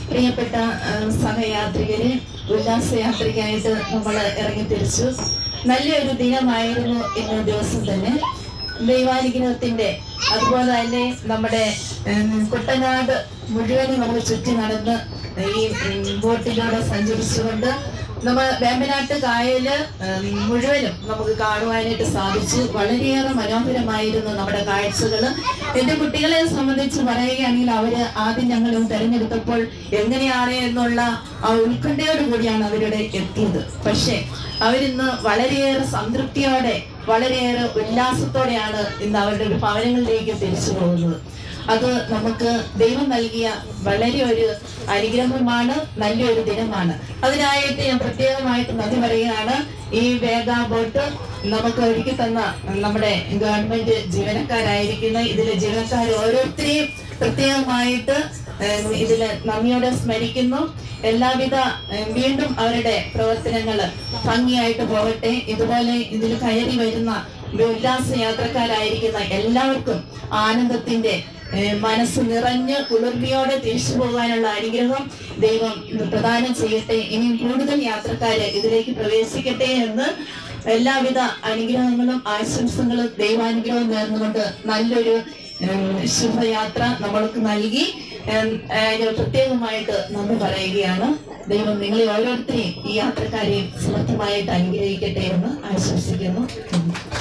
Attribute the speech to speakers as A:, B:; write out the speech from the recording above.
A: പ്രിയപ്പെട്ട ആ, സഹയാത്രികരെ ഉല്ലാസയാത്രയ്ക്കായിട്ട് നമ്മൾ ഇറങ്ങി തിരിച്ചു നല്ലൊരു ദിനമായിരുന്നു ഇന്ന ദിവസം തന്നെ ദൈവാനുഗ്രഹത്തിന്റെ അതുപോലെ തന്നെ നമ്മുടെ ഉം, കുട്ടനാട് മുഴുവനും നമ്മൾ ചുറ്റി നടന്ന് ഈ ഉം, ബോട്ടിലൂടെ സഞ്ചരിച്ചുകൊണ്ട് നമ്മൾ വേമ്പനാട്ട് കായല് ഉം, മുഴുവനും നമുക്ക് കാണുവാനായിട്ട് സാധിച്ചു വളരെയേറെ മനോഹരമായിരുന്നു നമ്മുടെ കാഴ്ചകൾ എന്റെ കുട്ടികളെ സംബന്ധിച്ച് പറയുകയാണെങ്കിൽ അവര് ആദ്യം ഞങ്ങൾ തെരഞ്ഞെടുത്തപ്പോൾ എങ്ങനെയാണ് എന്നുള്ള ആ ഉത്കണ്ഠയോട് കൂടിയാണ് അവരുടെ എത്തിയത് പക്ഷേ അവരിന്ന് വളരെയേറെ സംതൃപ്തിയോടെ വളരെയേറെ ഉല്ലാസത്തോടെയാണ് ഇന്ന് അവരുടെ ഒരു ഭവനങ്ങളിലേക്ക് തിരിച്ചു പോകുന്നത് അത് നമുക്ക് ദൈവം നൽകിയ വളരെ ഒരു അനുഗ്രഹമാണ് നല്ലൊരു ദിനമാണ് അതിനായിട്ട് ഞാൻ പ്രത്യേകമായിട്ട് നന്ദി പറയുകയാണ് ഈ വേഗ ബോട്ട് നമുക്ക് ഒരുക്കി തന്ന നമ്മുടെ ഗവൺമെന്റ് ജീവനക്കാരായിരിക്കുന്ന ഇതിലെ ജീവനക്കാർ ഓരോരുത്തരെയും പ്രത്യേകമായിട്ട് ഏഹ്, ഇതില് നന്ദിയോടെ സ്മരിക്കുന്നു എല്ലാവിധ ഏഹ്, വീണ്ടും അവരുടെ പ്രവർത്തനങ്ങൾ ഭംഗിയായിട്ട് പോകട്ടെ ഇതുപോലെ ഇതിൽ കയറി വരുന്ന ഒരു ഉല്ലാസ യാത്രക്കാരായിരിക്കുന്ന എല്ലാവർക്കും ആനന്ദത്തിന്റെ ഏഹ്, മനസ്സ് നിറഞ്ഞ് കുളിർമയോടെ തിരിച്ചു പോകാനുള്ള അനുഗ്രഹം ദൈവം പ്രദാനം ചെയ്യട്ടെ ഇനിയും കൂടുതൽ യാത്രക്കാര് ഇതിലേക്ക് പ്രവേശിക്കട്ടെ എന്ന് എല്ലാവിധ അനുഗ്രഹങ്ങളും ആശംസകളും ദൈവാനുഗ്രഹവും നേർന്നുകൊണ്ട് നല്ലൊരു ഉം, ശുഭയാത്ര നമ്മൾക്ക് നൽകി ഉം, അതിന് പ്രത്യേകമായിട്ട് നന്ദി പറയുകയാണ് ദൈവം നിങ്ങളെ ഓരോരുത്തരെയും ഈ യാത്രക്കാരെയും സമർത്ഥമായിട്ട് അനുഗ്രഹിക്കട്ടെ എന്ന് ആശംസിക്കുന്നു